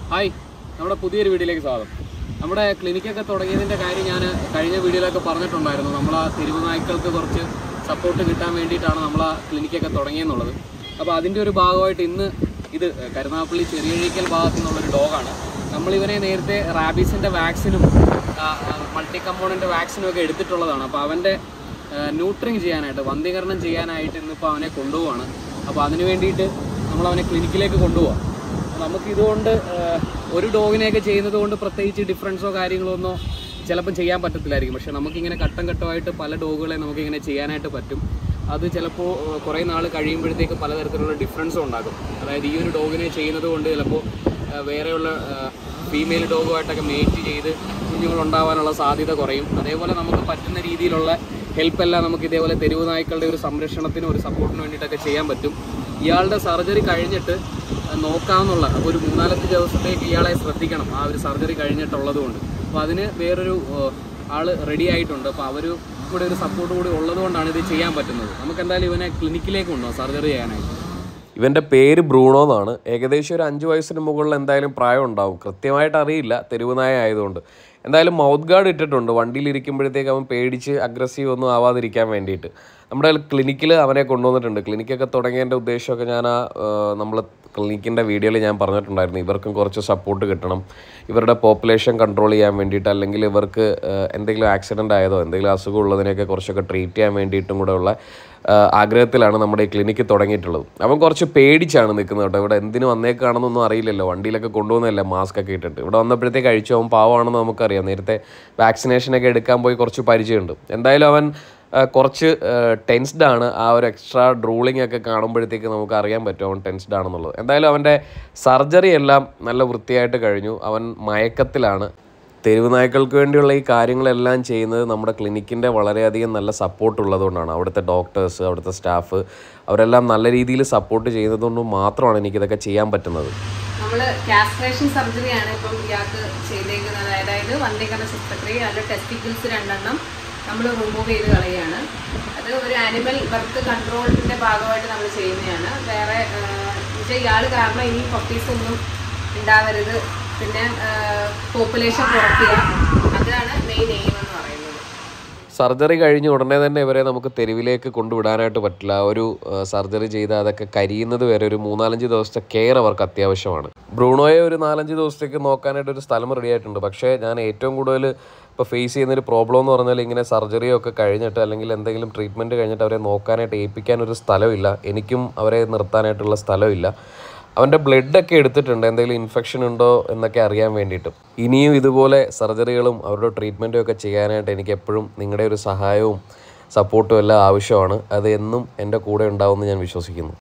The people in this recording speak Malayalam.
ഹായ് നമ്മുടെ പുതിയൊരു വീഡിയോയിലേക്ക് സ്വാഗതം നമ്മുടെ ക്ലിനിക്കൊക്കെ തുടങ്ങിയതിൻ്റെ കാര്യം ഞാൻ കഴിഞ്ഞ വീഡിയോയിലൊക്കെ പറഞ്ഞിട്ടുണ്ടായിരുന്നു നമ്മൾ ആ തെരുവ് നായ്ക്കൾക്ക് കുറച്ച് സപ്പോർട്ട് കിട്ടാൻ വേണ്ടിയിട്ടാണ് നമ്മൾ ആ ക്ലിനിക്കൊക്കെ തുടങ്ങിയെന്നുള്ളത് അപ്പോൾ അതിൻ്റെ ഒരു ഭാഗമായിട്ട് ഇന്ന് ഇത് കരുനാഗപ്പള്ളി ചെറിയഴീക്കൽ ഭാഗത്തു നിന്നുള്ളൊരു ഡോഗാണ് നമ്മളിവനെ നേരത്തെ റാബീസിൻ്റെ വാക്സിനും മൾട്ടി കമ്പോണൻ്റ് വാക്സിനും ഒക്കെ എടുത്തിട്ടുള്ളതാണ് അപ്പോൾ അവൻ്റെ ന്യൂട്രിങ് ചെയ്യാനായിട്ട് വന്ധീകരണം ചെയ്യാനായിട്ട് ഇന്നിപ്പോൾ അവനെ കൊണ്ടുപോവാണ് അപ്പോൾ അതിന് വേണ്ടിയിട്ട് നമ്മൾ അവനെ ക്ലിനിക്കിലേക്ക് കൊണ്ടുപോകാം നമുക്ക് ഇതുകൊണ്ട് ഒരു ഡോഗിനെയൊക്കെ ചെയ്യുന്നത് കൊണ്ട് പ്രത്യേകിച്ച് ഡിഫറൻസോ കാര്യങ്ങളോ ഒന്നോ ചിലപ്പോൾ ചെയ്യാൻ പറ്റത്തില്ലായിരിക്കും പക്ഷെ നമുക്കിങ്ങനെ ഘട്ടം ഘട്ടമായിട്ട് പല ഡോഗുകളെ നമുക്കിങ്ങനെ ചെയ്യാനായിട്ട് പറ്റും അത് ചിലപ്പോൾ കുറേ നാൾ കഴിയുമ്പോഴത്തേക്ക് പലതരത്തിലുള്ള ഡിഫറൻസും ഉണ്ടാകും അതായത് ഈ ഒരു ഡോഗിനെ ചെയ്യുന്നത് കൊണ്ട് ചിലപ്പോൾ വേറെയുള്ള ഫീമെയിൽ ഡോഗുമായിട്ടൊക്കെ മേറ്റ് ചെയ്ത് കുഞ്ഞുങ്ങൾ ഉണ്ടാവാനുള്ള സാധ്യത കുറയും അതേപോലെ നമുക്ക് പറ്റുന്ന രീതിയിലുള്ള ഹെൽപ്പ് എല്ലാം നമുക്ക് ഇതേപോലെ തെരുവ് നായ്ക്കളുടെ ഒരു സംരക്ഷണത്തിനും ഒരു സപ്പോർട്ടിന് വേണ്ടിയിട്ടൊക്കെ ചെയ്യാൻ പറ്റും ഇയാളുടെ സർജറി കഴിഞ്ഞിട്ട് നോക്കാമെന്നുള്ള അപ്പോൾ ഒരു മൂന്നാലഞ്ച് ദിവസത്തേക്ക് ഇയാളെ ശ്രദ്ധിക്കണം ആ ഒരു സർജറി കഴിഞ്ഞിട്ടുള്ളത് കൊണ്ട് അപ്പോൾ അതിന് വേറൊരു ഏഹ്, ആള് റെഡി ആയിട്ടുണ്ട് അപ്പോൾ അവർ കൂടെ ഒരു സപ്പോർട്ട് കൂടി ഉള്ളത് കൊണ്ടാണ് ഇത് ചെയ്യാൻ പറ്റുന്നത് നമുക്ക് എന്തായാലും ഇവനെ ക്ലിനിക്കിലേക്ക് കൊണ്ടുപോകാം സർജറി ചെയ്യാനായിട്ട് ഇവൻ്റെ പേര് ബ്രൂണോ എന്നാണ് ഏകദേശം ഒരു അഞ്ച് വയസ്സിന് മുകളിൽ എന്തായാലും പ്രായം ഉണ്ടാവും കൃത്യമായിട്ട് അറിയില്ല തെരുവുനായ ആയതുകൊണ്ട് എന്തായാലും മൗത്ത് ഗാർഡ് ഇട്ടിട്ടുണ്ട് വണ്ടിയിൽ ഇരിക്കുമ്പോഴത്തേക്ക് അവൻ പേടിച്ച് അഗ്രസീവ് ഒന്നും ആവാതിരിക്കാൻ വേണ്ടിയിട്ട് നമ്മുടെ ക്ലിനിക്കിൽ അവനെ കൊണ്ടുവന്നിട്ടുണ്ട് ക്ലിനിക്കൊക്കെ തുടങ്ങിയതിൻ്റെ ഉദ്ദേശമൊക്കെ ഞാൻ ആ നമ്മൾ ക്ലിനിക്കിൻ്റെ വീഡിയോയിൽ ഞാൻ പറഞ്ഞിട്ടുണ്ടായിരുന്നു ഇവർക്കും കുറച്ച് സപ്പോർട്ട് കിട്ടണം ഇവരുടെ പോപ്പുലേഷൻ കൺട്രോൾ ചെയ്യാൻ വേണ്ടിയിട്ട് അല്ലെങ്കിൽ ഇവർക്ക് ആ, എന്തെങ്കിലും ആക്സിഡൻ്റ് ആയതോ എന്തെങ്കിലും അസുഖം ഉള്ളതിനെയൊക്കെ കുറച്ചൊക്കെ ട്രീറ്റ് ചെയ്യാൻ വേണ്ടിയിട്ടും കൂടെ ഉള്ള ആ, ആഗ്രഹത്തിലാണ് നമ്മുടെ ഈ ക്ലിനിക്ക് തുടങ്ങിയിട്ടുള്ളത് അവൻ കുറച്ച് പേടിച്ചാണ് നിൽക്കുന്നത് കേട്ടോ ഇവിടെ എന്തിനു വന്നേക്കാണെന്നൊന്നും അറിയില്ലല്ലോ വണ്ടിയിലൊക്കെ കൊണ്ടുപോകുന്നതല്ലേ മാസ്ക് ഒക്കെ ഇട്ടിട്ട് ഇവിടെ വന്നപ്പോഴത്തേക്ക് കഴിച്ചു അവൻ പാവമാണെന്ന് നമുക്കറിയാം നേരത്തെ വാക്സിനേഷനൊക്കെ എടുക്കാൻ പോയി കുറച്ച് പരിചയമുണ്ട് എന്തായാലും അവൻ ആ, കുറച്ച് ടെൻസ്ഡ് ആണ് ആ ഒരു എക്സ്ട്രാ ഡ്രൂളിംഗ് ഒക്കെ കാണുമ്പോഴത്തേക്ക് നമുക്ക് അറിയാൻ പറ്റും അവൻ ടെൻസ്ഡ് ആണെന്നുള്ളത് എന്തായാലും അവൻ്റെ സർജറി എല്ലാം നല്ല വൃത്തിയായിട്ട് കഴിഞ്ഞു അവൻ മയക്കത്തിലാണ് തെരുവ് നായ്ക്കൾക്ക് വേണ്ടിയുള്ള ഈ കാര്യങ്ങളെല്ലാം ചെയ്യുന്നത് നമ്മുടെ ക്ലിനിക്കിൻ്റെ വളരെയധികം നല്ല സപ്പോർട്ട് ഉള്ളതുകൊണ്ടാണ് അവിടുത്തെ ഡോക്ടേഴ്സ് അവിടുത്തെ സ്റ്റാഫ് അവരെല്ലാം നല്ല രീതിയിൽ സപ്പോർട്ട് ചെയ്യുന്നതുകൊണ്ട് മാത്രമാണ് എനിക്കിതൊക്കെ ചെയ്യാൻ പറ്റുന്നത് നമ്മൾ കാസ്ട്രേഷൻ സർജറിയാണ് ഇപ്പം ഇയാൾക്ക് ചെയ്തേക്കുന്നത് അതായത് വന്ധ്യകരണ ശസ്ത്രക്രിയ അതിൻ്റെ ടെസ്റ്റിക്കിൾസ് രണ്ടെണ്ണം നമ്മൾ റിമൂവ് ചെയ്ത് കളയുകയാണ് അത് ഒരു ആനിമൽ ബർത്ത് കൺട്രോളിൻ്റെ ഭാഗമായിട്ട് നമ്മൾ ചെയ്യുന്നതാണ് വേറെ പക്ഷേ ഇയാൾ കാരണം ഇനി പപ്പീസ് ഒന്നും ഉണ്ടാവരുത് പിന്നെ പോപ്പുലേഷൻ കുറയ്ക്കുക അതാണ് മെയിൻ എയിം എന്ന് പറയുന്നത് സർജറി കഴിഞ്ഞ് ഉടനെ തന്നെ ഇവരെ നമുക്ക് തെരുവിലേക്ക് കൊണ്ടുവിടാനായിട്ട് പറ്റില്ല ആ ഒരു സർജറി ചെയ്ത് അതൊക്കെ കരിയുന്നത് വരെ ഒരു മൂന്നാലഞ്ച് ദിവസത്തെ കെയർ അവർക്ക് അത്യാവശ്യമാണ് ബ്രൂണോയെ ഒരു നാലഞ്ച് ദിവസത്തേക്ക് നോക്കാനായിട്ട് ഒരു സ്ഥലം റെഡി ആയിട്ടുണ്ട് പക്ഷേ ഞാൻ ഏറ്റവും കൂടുതൽ ഇപ്പോൾ ഫേസ് ചെയ്യുന്ന ഒരു പ്രോബ്ലം എന്ന് പറഞ്ഞാൽ ഇങ്ങനെ സർജറി ഒക്കെ കഴിഞ്ഞിട്ട് അല്ലെങ്കിൽ എന്തെങ്കിലും ട്രീറ്റ്മെൻറ്റ് കഴിഞ്ഞിട്ട് അവരെ നോക്കാനായിട്ട് ഏൽപ്പിക്കാൻ ഒരു സ്ഥലമില്ല എനിക്കും അവരെ നിർത്താനായിട്ടുള്ള സ്ഥലമില്ല അവൻ്റെ ബ്ലഡൊക്കെ എടുത്തിട്ടുണ്ട് എന്തെങ്കിലും ഇൻഫെക്ഷൻ ഉണ്ടോ എന്നൊക്കെ അറിയാൻ വേണ്ടിയിട്ടും ഇനിയും ഇതുപോലെ സർജറികളും അവരുടെ ട്രീറ്റ്മെൻറ്റും ഒക്കെ ചെയ്യാനായിട്ട് എനിക്ക് എപ്പോഴും നിങ്ങളുടെ ഒരു സഹായവും സപ്പോർട്ടും എല്ലാം ആവശ്യമാണ് അത് എന്നും എൻ്റെ കൂടെ ഉണ്ടാവുമെന്ന് ഞാൻ വിശ്വസിക്കുന്നു